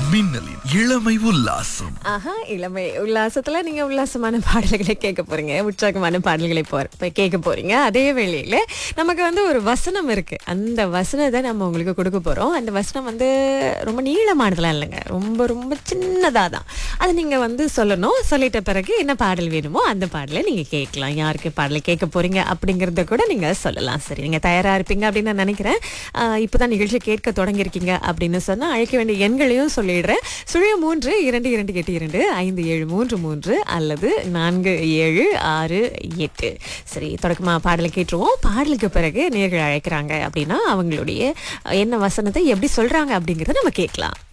மின்னலின் இளமை உல்லாசம் ஆஹா இளமை உல்லாசத்துல நீங்க உல்லாசமான பாடல்களை கேட்க போறீங்க உற்சாகமான பாடல்களை போற போய் கேட்க போறீங்க அதே வேளையில நமக்கு வந்து ஒரு வசனம் இருக்கு அந்த வசனத்தை நம்ம உங்களுக்கு கொடுக்க போறோம் அந்த வசனம் வந்து ரொம்ப நீளமானதுலாம் இல்லைங்க ரொம்ப ரொம்ப சின்னதா தான் அதை நீங்க வந்து சொல்லணும் சொல்லிட்ட பிறகு என்ன பாடல் வேணுமோ அந்த பாடலை நீங்க கேட்கலாம் யாருக்கு பாடலை கேட்க போறீங்க அப்படிங்கறத கூட நீங்க சொல்லலாம் சரி நீங்க தயாரா இருப்பீங்க அப்படின்னு நான் நினைக்கிறேன் ஆஹ் இப்பதான் நிகழ்ச்சி கேட்க தொடங்கியிருக்கீங்க அப்படின்னு சொன்னா அழைக்க வேண்டிய எண்களையும் சொல்லிடுறேன் சுழிய மூன்று இரண்டு இரண்டு எட்டு இரண்டு ஐந்து ஏழு மூன்று மூன்று அல்லது நான்கு ஏழு ஆறு எட்டு சரி தொடக்கமா பாடலை கேட்டுருவோம் பாடலுக்கு பிறகு நேர்கள் அழைக்கிறாங்க அப்படின்னா அவங்களுடைய அஹ், என்ன வசனத்தை எப்படி சொல்றாங்க அப்படிங்கறத நம்ம கேட்கலாம்